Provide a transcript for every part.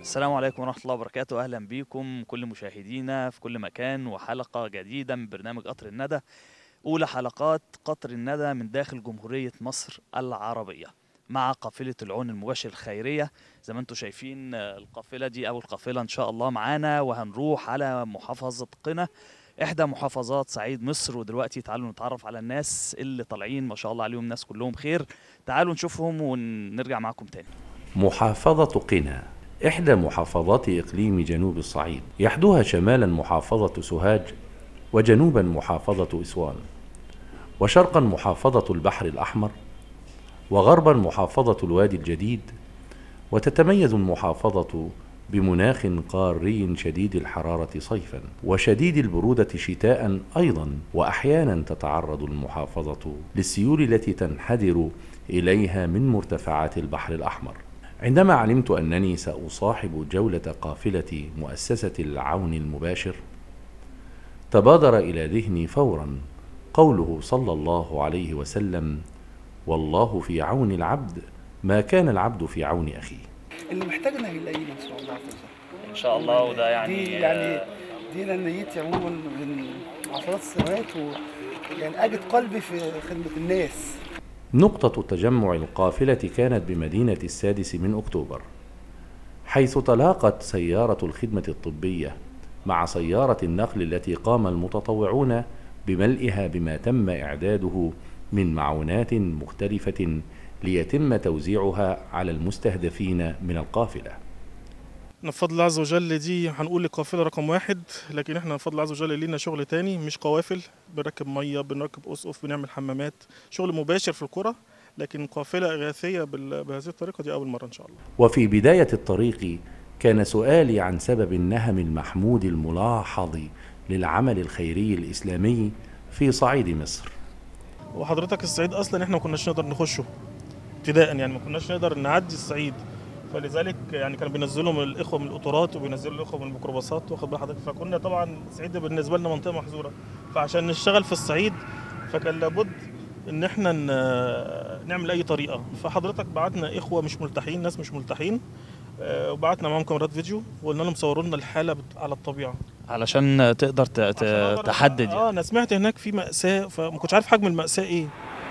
السلام عليكم ورحمة الله وبركاته أهلا بيكم كل مشاهدينا في كل مكان وحلقة جديدة من برنامج قطر الندى أولى حلقات قطر الندى من داخل جمهورية مصر العربية مع قافلة العون المباشر الخيرية زي ما انتم شايفين آه، القافلة دي أول قافلة إن شاء الله معانا وهنروح على محافظة قنا إحدى محافظات صعيد مصر ودلوقتي تعالوا نتعرف على الناس اللي طالعين ما شاء الله عليهم ناس كلهم خير تعالوا نشوفهم ونرجع معاكم تاني محافظة قنا إحدى محافظات إقليم جنوب الصعيد يحدها شمالا محافظة سوهاج وجنوبا محافظة إسوان وشرقا محافظة البحر الأحمر وغربا محافظة الوادي الجديد وتتميز المحافظة بمناخ قاري شديد الحرارة صيفا وشديد البرودة شتاء أيضا وأحيانا تتعرض المحافظة للسيول التي تنحدر إليها من مرتفعات البحر الأحمر عندما علمت أنني سأصاحب جولة قافلة مؤسسة العون المباشر تبادر إلى ذهني فورا قوله صلى الله عليه وسلم والله في عون العبد ما كان العبد في عون أخيه اللي محتاجنا هيلاقينا ان شاء الله عز وجل إن شاء الله وده يعني دي يعني دي انا نيتي عموما من عشرات السنوات و يعني اجد قلبي في خدمه الناس نقطة تجمع القافلة كانت بمدينة السادس من أكتوبر حيث تلاقت سيارة الخدمة الطبية مع سيارة النقل التي قام المتطوعون بملئها بما تم إعداده من معونات مختلفة ليتم توزيعها على المستهدفين من القافلة احنا بفضل الله عز وجل دي هنقول القافله رقم واحد لكن احنا بفضل الله عز وجل لينا شغل تاني مش قوافل بنركب ميه بنركب اسقف بنعمل حمامات شغل مباشر في القرى لكن قافله اغاثيه بال- بهذه الطريقه دي اول مره ان شاء الله وفي بداية الطريق كان سؤالي عن سبب النهم المحمود الملاحظ للعمل الخيري الإسلامي في صعيد مصر وحضرتك الصعيد اصلا احنا ما كناش نقدر نخشه ابتداء يعني ما كناش نقدر نعدي الصعيد فلذلك يعني كانوا بينزلوا من الاخوه من القطارات وبينزلوا الاخوه من الميكروباصات واخد بال حضرتك فكنا طبعا الصعيد ده بالنسبه لنا منطقه محظوره فعشان نشتغل في الصعيد فكان لابد ان احنا ن- نعمل اي طريقه فحضرتك بعتنا اخوه مش ملتحين ناس مش ملتحين آه، وبعتنا معاهم كاميرات فيديو وقلنا لهم صوروا لنا الحاله بت- على الطبيعه علشان تقدر ت- ت- عشان أقدر- تحدد يعني. اه انا سمعت هناك في ماساه فما كنتش عارف حجم الماساه ايه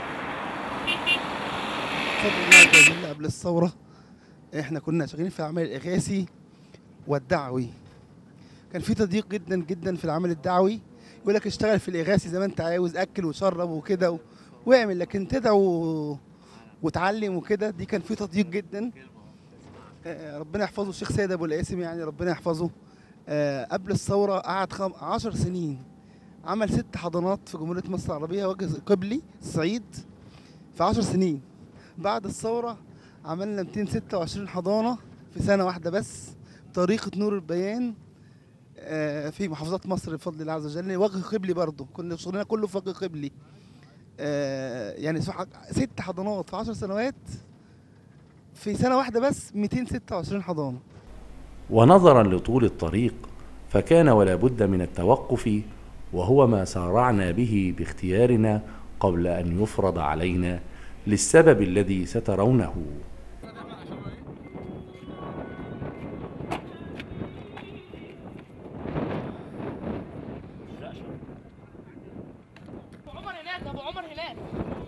بفضل الله عز وجل قبل الثوره احنا كنا شغالين في العمل الاغاثي والدعوي كان في تضييق جدا جدا في العمل الدعوي يقول لك اشتغل في الاغاثي زي ما انت عاوز اكل وشرب وكده و- واعمل لكن تدعو وتعلم وكده دي كان في تضييق جدا آه، ربنا يحفظه الشيخ سيد ابو القاسم يعني ربنا يحفظه آه، قبل الثوره قعد خم... عشر سنين عمل ست حضانات في جمهوريه مصر العربيه وجه قبلي الصعيد في عشر سنين بعد الثوره عملنا 226 حضانه في سنه واحده بس طريقه نور البيان آه، في محافظات مصر بفضل الله عز وجل وجه قبلي برضه كنا شغلنا كله في وجه قبلي آه، يعني سح- ست حضانات في 10 سنوات في سنه واحده بس 226 حضانه ونظرا لطول الطريق فكان ولا بد من التوقف وهو ما سارعنا به باختيارنا قبل ان يفرض علينا للسبب الذي سترونه ابو عمر هناك ابو عمر هناك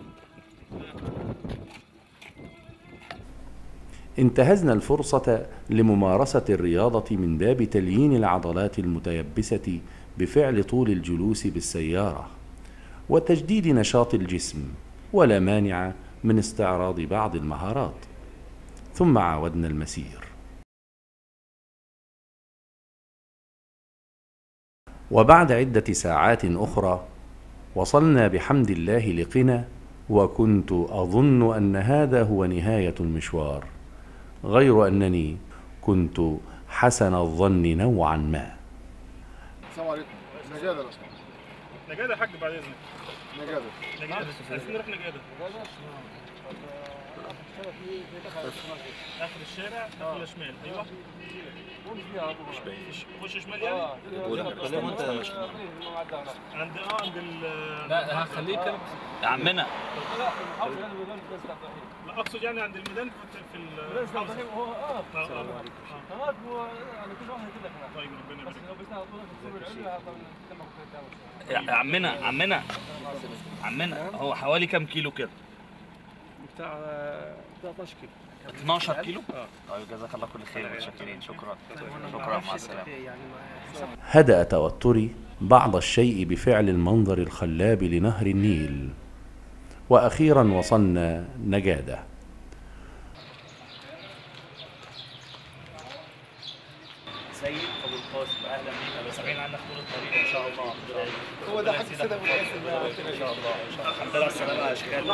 انتهزنا الفرصة لممارسة الرياضة من باب تليين العضلات المتيبسة بفعل طول الجلوس بالسيارة وتجديد نشاط الجسم ولا مانع من استعراض بعض المهارات ثم عاودنا المسير وبعد عدة ساعات أخرى وصلنا بحمد الله لقنا وكنت أظن أن هذا هو نهاية المشوار غير أنني كنت حسن الظن نوعا ما السلام عليكم نجادة لو نجاده يا حاج بعد اذنك نجادة نجاده عايزين نروح نجاده اخر الشارع اخر شمال ايوه مش باين خش شمال يعني عند اه عند ال لا هخليك انا يا عمنا لا اقصد يعني عند الميدان في في ال هو اه آه، آه. هناك هو يعني كل واحد كده هناك طيب ربنا بس يبارك لو بس طول في الصوب العليا هنتكلم يا يا عمنا عمنا عمنا هو حوالي كام كيلو كده بتاع 13 كيلو 12 كيلو طيب جزاك الله كل خير متشكرين شكرا شكرا مع السلامه هدأ توتري بعض الشيء بفعل المنظر الخلاب لنهر النيل وأخيرا وصلنا نجادة سيد ابو القاسم اهلا بيك انا سامعين عنك طول الطريق ان شاء الله هو ده حد سيد ابو القاسم ان شاء الله ان شاء الله الحمد لله على السلامه يا اشكال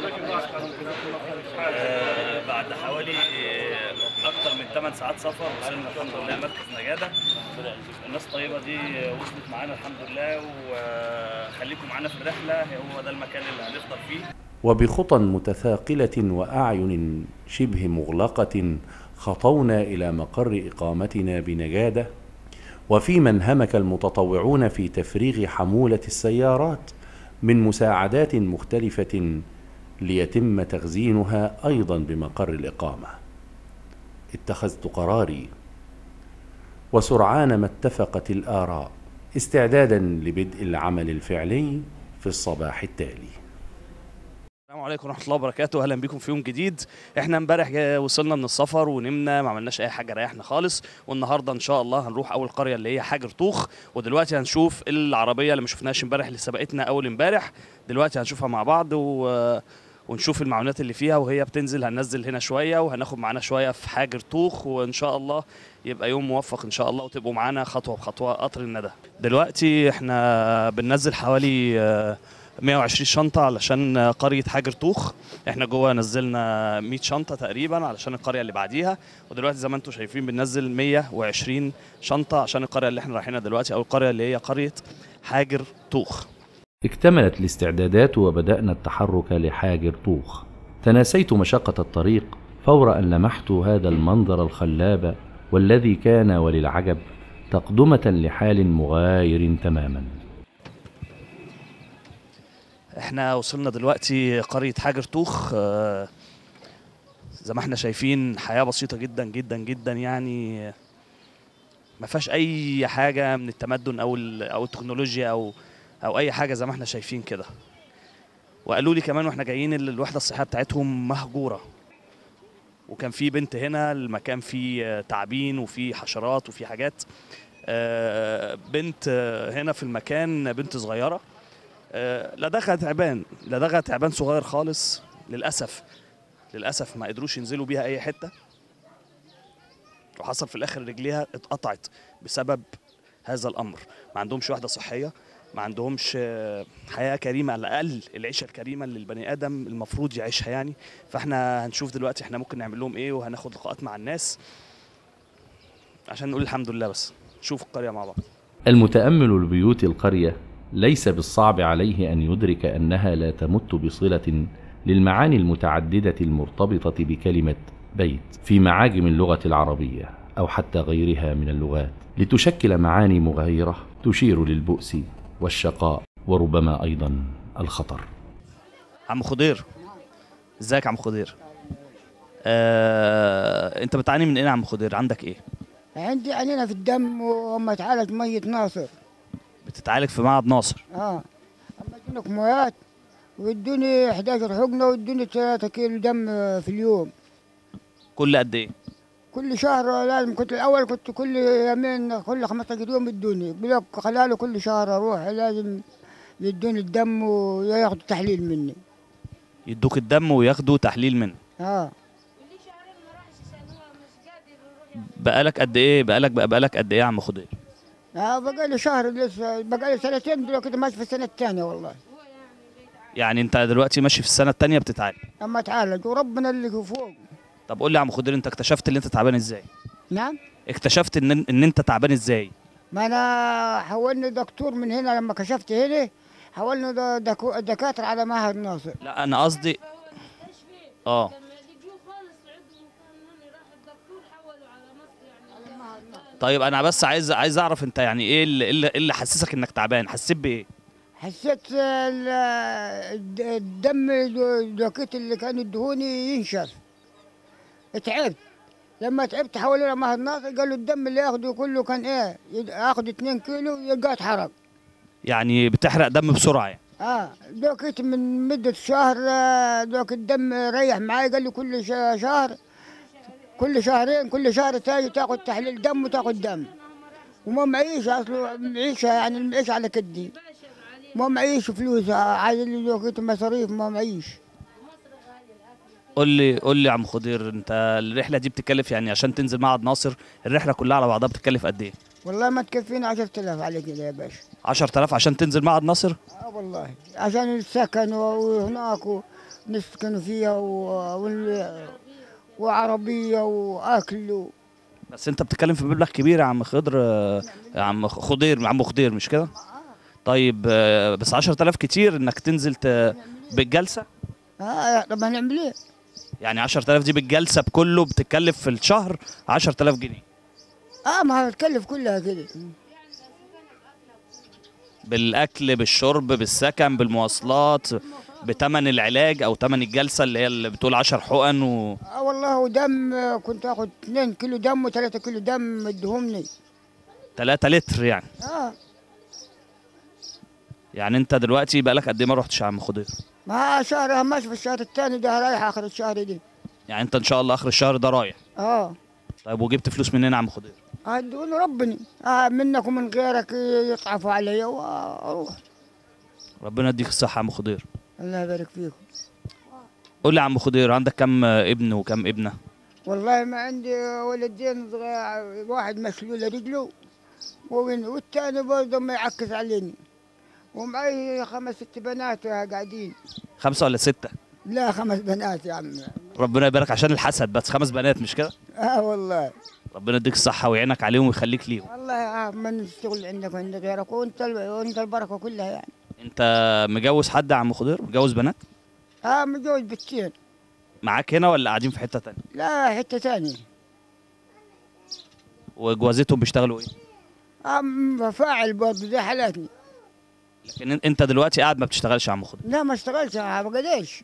آه، بعد حوالي آه، اكتر من 8 ساعات سفر وصلنا الحمد لله مركز نجاده الناس الطيبه دي وصلت معانا الحمد لله وخليكم معانا في الرحله هو ده المكان اللي هنفطر فيه وبخطى متثاقلة وأعين شبه مغلقة خطونا إلى مقر إقامتنا بنجادة وفيما انهمك المتطوعون في تفريغ حمولة السيارات من مساعدات مختلفة ليتم تخزينها أيضا بمقر الإقامة اتخذت قراري وسرعان ما اتفقت الآراء استعدادا لبدء العمل الفعلي في الصباح التالي السلام عليكم ورحمه الله وبركاته اهلا بكم في يوم جديد احنا امبارح جا- وصلنا من السفر ونمنا ما عملناش اي حاجه ريحنا خالص والنهارده ان شاء الله هنروح اول قريه اللي هي حاجر طوخ ودلوقتي هنشوف العربيه اللي ما شفناهاش امبارح اللي سبقتنا اول امبارح دلوقتي هنشوفها مع بعض و... ونشوف المعلومات اللي فيها وهي بتنزل هننزل هنا شويه وهناخد معانا شويه في حاجر طوخ وان شاء الله يبقى يوم موفق ان شاء الله وتبقوا معانا خطوه بخطوه قطر الندى دلوقتي احنا بننزل حوالي آه، 120 شنطة علشان قرية حاجر طوخ احنا جوه نزلنا 100 شنطة تقريبا علشان القرية اللي بعديها ودلوقتي زي ما انتم شايفين بننزل 120 شنطة عشان القرية اللي احنا رايحينها دلوقتي او القرية اللي هي قرية حاجر طوخ اكتملت الاستعدادات وبدأنا التحرك لحاجر طوخ تناسيت مشقة الطريق فور أن لمحت هذا المنظر الخلاب والذي كان وللعجب تقدمة لحال مغاير تماما احنا وصلنا دلوقتي قرية حاجر طوخ آه، زي ما احنا شايفين حياة بسيطة جدا جدا جدا يعني ما فيهاش اي حاجة من التمدن او ال- او التكنولوجيا او او اي حاجة زي ما احنا شايفين كده وقالوا لي كمان واحنا جايين ال- الوحدة الصحية بتاعتهم مهجورة وكان في بنت هنا المكان فيه آه، تعابين وفيه حشرات وفيه حاجات آه، بنت آه، هنا في المكان بنت صغيرة آه، لدغها تعبان لدغها تعبان صغير خالص للاسف للاسف ما قدروش ينزلوا بيها اي حته وحصل في الاخر رجليها اتقطعت بسبب هذا الامر ما عندهمش وحده صحيه ما عندهمش آه، حياه كريمه على الاقل العيشه الكريمه اللي البني ادم المفروض يعيشها يعني فاحنا هنشوف دلوقتي احنا ممكن نعمل لهم ايه وهناخد لقاءات مع الناس عشان نقول الحمد لله بس نشوف القريه مع بعض المتأمل لبيوت القرية ليس بالصعب عليه أن يدرك أنها لا تمت بصلة للمعاني المتعددة المرتبطة بكلمة بيت في معاجم اللغة العربية أو حتى غيرها من اللغات لتشكل معاني مغايرة تشير للبؤس والشقاء وربما أيضا الخطر عم خضير ازيك يا عم خضير آه، انت بتعاني من ايه يا عم خضير عندك ايه عندي علينا في الدم وهم اتعالج مية ناصر بتتعالج في معهد ناصر اه اما ادوني كميات وادوني 11 حقنة وادوني 3 كيلو دم في اليوم كل قد ايه كل شهر لازم كنت الاول كنت كل يومين كل 15 يوم يدوني بلوك خلاله كل شهر اروح لازم يدوني الدم وياخدوا تحليل مني يدوك الدم وياخدوا تحليل منه اه بقالك قد ايه بقالك بقى بقالك قد ايه يا عم خضير اه بقى لي شهر لسه بقى لي سنتين دلوقتي كده ماشي في السنة الثانية والله يعني انت دلوقتي ماشي في السنه الثانيه بتتعالج اما اتعالج وربنا اللي فوق طب قول لي يا عم خضير انت اكتشفت ان انت تعبان ازاي نعم اكتشفت ان ان انت تعبان ازاي ما انا حولني دكتور من هنا لما كشفت هنا حولني د- دكو- دكاتره على معهد ناصر لا انا قصدي اه طيب انا بس عايز عايز اعرف انت يعني ايه اللي, إيه اللي- إيه اللي حسسك انك تعبان حسيت بايه حسيت ال- الد- الدم الوقت اللي كان يدهوني ينشف تعبت لما تعبت حولوا مع الناصر قالوا الدم اللي ياخده كله كان ايه يد- ياخد 2 كيلو يلقاه اتحرق يعني بتحرق دم بسرعه يعني اه دوكيت من مدة شهر آه، دوك الدم ريح معاي قال لي كل ش- شهر كل شهرين كل شهر تاجي تاخد تحليل دم وتاخد دم وما معيش اصله معيشة يعني المعيشة على كدي ما معيش فلوس آه، عايز لي دوكيت مصاريف ما معيش قول لي قول لي يا عم خضير انت الرحله دي بتكلف يعني عشان تنزل معهد ناصر الرحله كلها على بعضها بتكلف قد ايه والله ما تكفينا 10000 على كده يا باشا 10000 عشان تنزل معهد ناصر اه والله عشان السكن وهناك نسكن فيها و- وال- وعربية وأكل و... بس انت بتتكلم في مبلغ كبير يا عم خضر آه، يا عم خضير يا عم خضير مش كده طيب آه، بس 10000 كتير انك تنزل ت... بالجلسه اه طب هنعمل ايه؟ يعني 10000 دي بالجلسه بكله بتتكلف في الشهر 10000 جنيه اه ما هتكلف كلها كده بالاكل بالشرب بالسكن بالمواصلات بتمن العلاج او تمن الجلسه اللي هي اللي بتقول 10 حقن و... اه والله ودم آه، كنت اخد 2 كيلو دم و3 كيلو دم ادهمني 3 لتر يعني اه يعني انت دلوقتي بقالك قد ايه ما رحتش يا عم خضير ما شهر ماشي في الشهر الثاني ده رايح اخر الشهر دي يعني انت ان شاء الله اخر الشهر ده رايح اه طيب وجبت فلوس منين يا عم خضير هدون ربني آه منك ومن غيرك يطعفوا علي واروح ربنا يديك الصحه يا عم خضير الله يبارك فيكم قول لي يا عم خضير عندك كم ابن وكم ابنه والله ما عندي ولدين صغير واحد مشلول رجله وين- والتاني برضه ما يعكس عليني ومعي خمس ست بنات قاعدين خمسه ولا سته لا خمس بنات يا عم ربنا يبارك عشان الحسد بس خمس بنات مش كده اه والله ربنا يديك الصحه ويعينك عليهم ويخليك ليهم والله آه ما نشتغل عندك وعند غيرك وانت ال- وانت البركه كلها يعني انت مجوز حد يا عم خضير مجوز بنات اه متجوز بنتين معاك هنا ولا قاعدين في حته تانية لا حته ثانيه وجوازتهم بيشتغلوا ايه آه م- فاعل برضه زي حالاتي لكن ان- انت دلوقتي قاعد ما بتشتغلش يا عم خضير لا ما اشتغلش ما بقدرش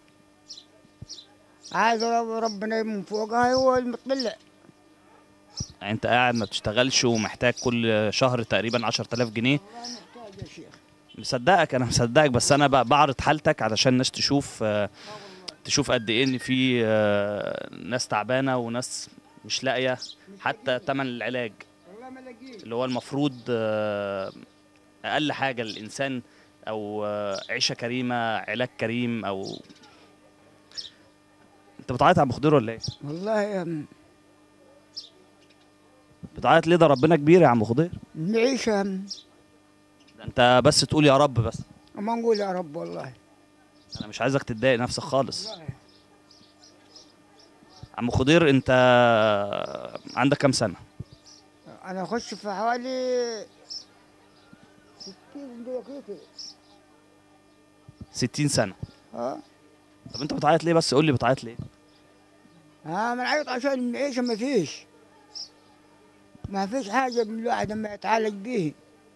عايز رب ربنا من فوقها هو المطلع يعني انت قاعد ما بتشتغلش ومحتاج كل شهر تقريبا 10000 جنيه محتاج يا شيخ مصدقك انا مصدقك بس انا ب- بعرض حالتك علشان الناس تشوف آه، تشوف قد ايه ان في آه، ناس تعبانه وناس مش لاقيه حتى ثمن العلاج والله ما لقيت اللي هو المفروض آه، اقل حاجه للانسان او آه، عيشه كريمه علاج كريم او انت بتعيط يا عم خضير ولا ايه والله يا م- بتعيط ليه ده ربنا كبير يا عم خضير نعيشها م- ده انت بس تقول يا رب بس ما نقول يا رب والله انا مش عايزك تتضايق نفسك خالص والله. عم خضير انت عندك كام سنه انا اخش في حوالي 60 دقيقة 60 سنه اه طب انت بتعيط ليه بس قول لي بتعيط ليه اه من عيط عشان المعيشة ما فيش ما فيش حاجة من الواحد لما يتعالج به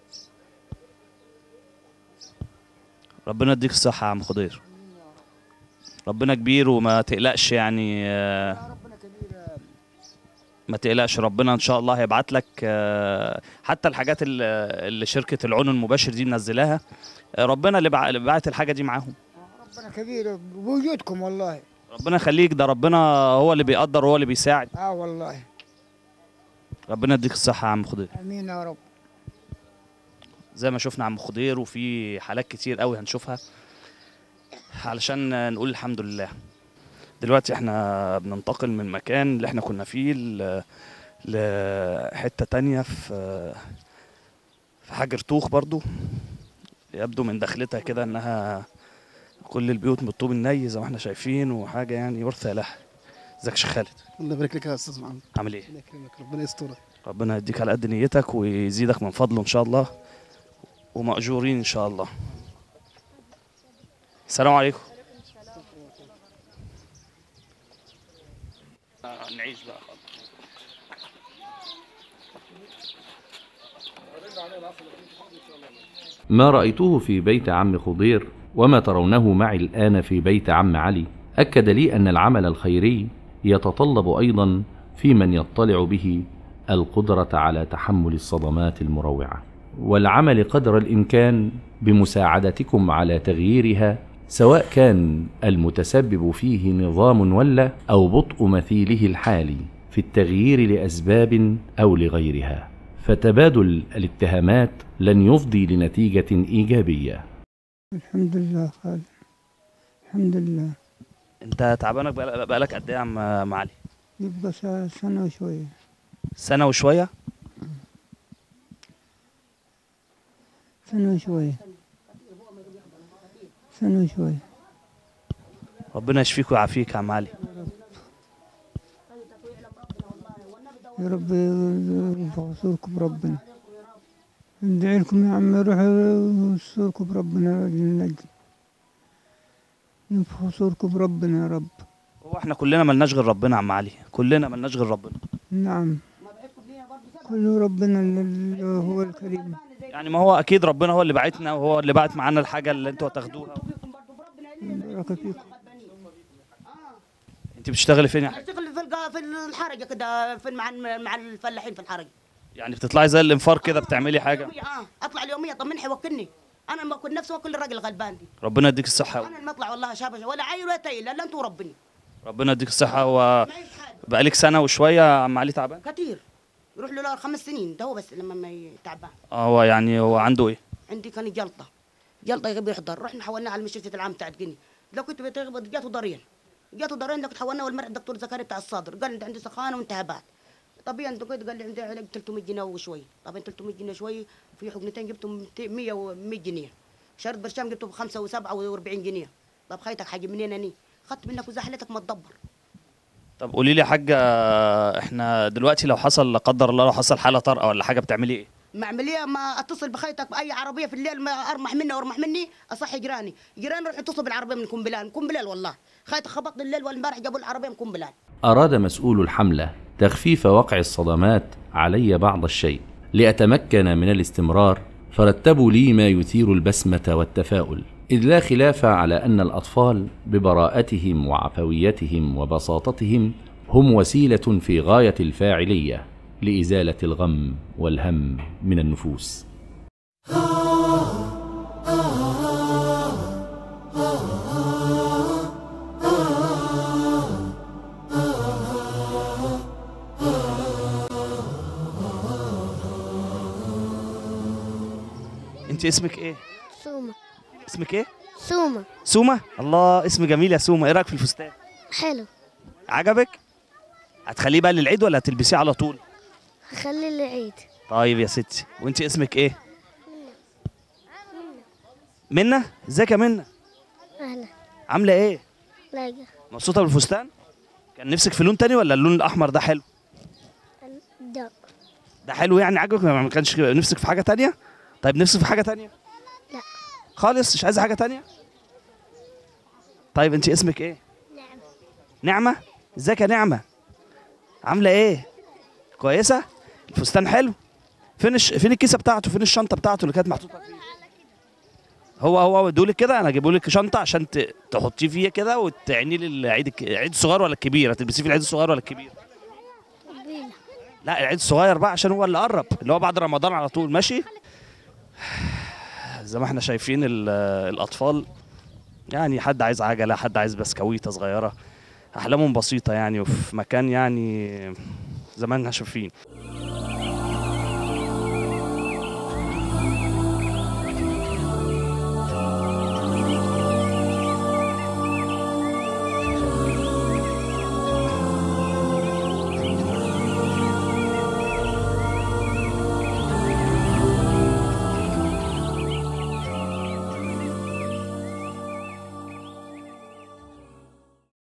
ربنا يديك الصحه يا عم خضير ربنا كبير وما تقلقش يعني آه، ربنا كبير يا ما تقلقش ربنا ان شاء الله هيبعت لك آه، حتى الحاجات اللي اللي شركه العون المباشر دي منزلاها آه، ربنا اللي بع- اللي بعت الحاجه دي معاهم ربنا كبير بوجودكم والله ربنا يخليك ده ربنا هو اللي بيقدر وهو اللي بيساعد اه والله ربنا يديك الصحه يا عم خضير امين يا رب زي ما شفنا عم خضير وفي حالات كتير قوي هنشوفها علشان نقول الحمد لله دلوقتي احنا بننتقل من المكان اللي احنا كنا فيه ل- لحتة تانية في في حجر طوخ برضو يبدو من دخلتها كده انها كل البيوت من الطوب الني زي ما احنا شايفين وحاجة يعني يرثى لها ازيك يا شيخ خالد الله يبارك لك يا استاذ محمد عامل ايه الله يكرمك ربنا يسترك ربنا يديك على قد نيتك ويزيدك من فضله ان شاء الله ومأجورين ان شاء الله السلام عليكم آه، نعيش بقى ما رأيته في بيت عم خضير وما ترونه معي الآن في بيت عم علي أكد لي أن العمل الخيري يتطلب أيضا في من يطلع به القدرة على تحمل الصدمات المروعة والعمل قدر الإمكان بمساعدتكم على تغييرها سواء كان المتسبب فيه نظام ولا أو بطء مثيله الحالي في التغيير لأسباب أو لغيرها فتبادل الاتهامات لن يفضي لنتيجة إيجابية الحمد لله خالد الحمد لله انت تعبانك بقالك بقالك قد ايه يا عم عم علي يبقى س- سنة وشوية سنه وشويه سنة وشوية سنة وشوية ربنا يشفيك ويعافيك يا عم علي يا رب يرفع صوركم بربنا ندعي لكم يا عم روحوا صوركم بربنا للنجم ينفخوا صوركم بربنا يا رب هو احنا كلنا ملناش غير ربنا يا عم علي كلنا ملناش غير ربنا نعم كله ربنا اللي هو الكريم يعني ما هو اكيد ربنا هو اللي بعتنا وهو اللي بعت معانا الحاجه اللي انتوا هتاخدوها بركة فيكم انت بتشتغلي فين يا حاج اشتغل في الق- في الحرجه كده في مع مع الفلاحين في الحرجه يعني بتطلعي زي الانفار كده بتعملي حاجه اه اطلع اليوميه طمني وكلني انا ما كنت نفسي واكل الراجل الغلبان دي ربنا يديك الصحه انا المطلع والله شابه ولا عيل ولا تايل الا انت وربني ربنا يديك الصحه و ما عيش حاجه بقالك سنه وشويه يا عم علي تعبان كتير يروح له لا خمس سنين ده هو بس لما ما ي- تعبان اه هو يعني هو عنده ايه عندي كان جلطه جلطه يبي يحضر رحنا حولناه على المستشفى العام بتاعت جني لو كنت بتغبط جاته ضرين جاته ضرين لو كنت حولناه والمرة الدكتور زكريا بتاع الصدر قال لي انت عندي سخانه والتهابات طبيعي انت كنت قال لي عندي علاج 300 جنيه وشوي طبعا 300 جنيه شوي في حقنتين جبتهم 100 و100 جنيه شرط برشام جبته ب 5 و47 جنيه طب خيتك حاجه منين اني خدت منك وزحلتك ما تدبر طب قولي لي يا حاجه احنا دلوقتي لو حصل لا قدر الله لو حصل حاله طارئه ولا حاجه بتعملي ايه ما عمليه ما اتصل بخيتك باي عربيه في الليل ما ارمح مني وارمح مني اصحي جيراني جيراني روح اتصل بالعربيه من كومبلان كومبلان والله خيتك خبطني الليل والامبارح جابوا العربيه من كومبلان أراد مسؤول الحملة تخفيف وقع الصدمات علي بعض الشيء لأتمكن من الاستمرار فرتبوا لي ما يثير البسمة والتفاؤل إذ لا خلاف على أن الأطفال ببراءتهم وعفويتهم وبساطتهم هم وسيلة في غاية الفاعلية لإزالة الغم والهم من النفوس انت اسمك ايه سومة اسمك ايه سومة سومه الله اسم جميل يا سومه ايه رايك في الفستان حلو عجبك هتخليه بقى للعيد ولا هتلبسيه على طول هخلي العيد طيب يا ستي وانت اسمك ايه منى ازيك يا منى أهلا عامله ايه لاقة مبسوطه بالفستان كان نفسك في لون تاني ولا اللون الاحمر ده حلو ده ده حلو يعني عجبك ما كانش نفسك في حاجه تانية طيب نفسك في حاجه تانية لا. خالص مش عايزه حاجه تانية طيب انت اسمك ايه نعم نعمه ازيك يا نعمه عامله ايه كويسه الفستان حلو فين الش... فين الكيسه بتاعته فين الشنطه بتاعته اللي كانت محطوطه فيه هو هو ادولك كده انا اجيبه لك شنطه عشان ت... تحطيه فيها كده وتعني لي العيد الك... العيد الصغير ولا الكبير هتلبسيه في العيد الصغير ولا الكبير قبيلة لا العيد الصغير بقى عشان هو اللي قرب اللي هو بعد رمضان على طول ماشي زي ما احنا شايفين ال- الاطفال يعني حد عايز عجله حد عايز بسكويته صغيره احلامهم بسيطه يعني وفي مكان يعني زي ما احنا شايفين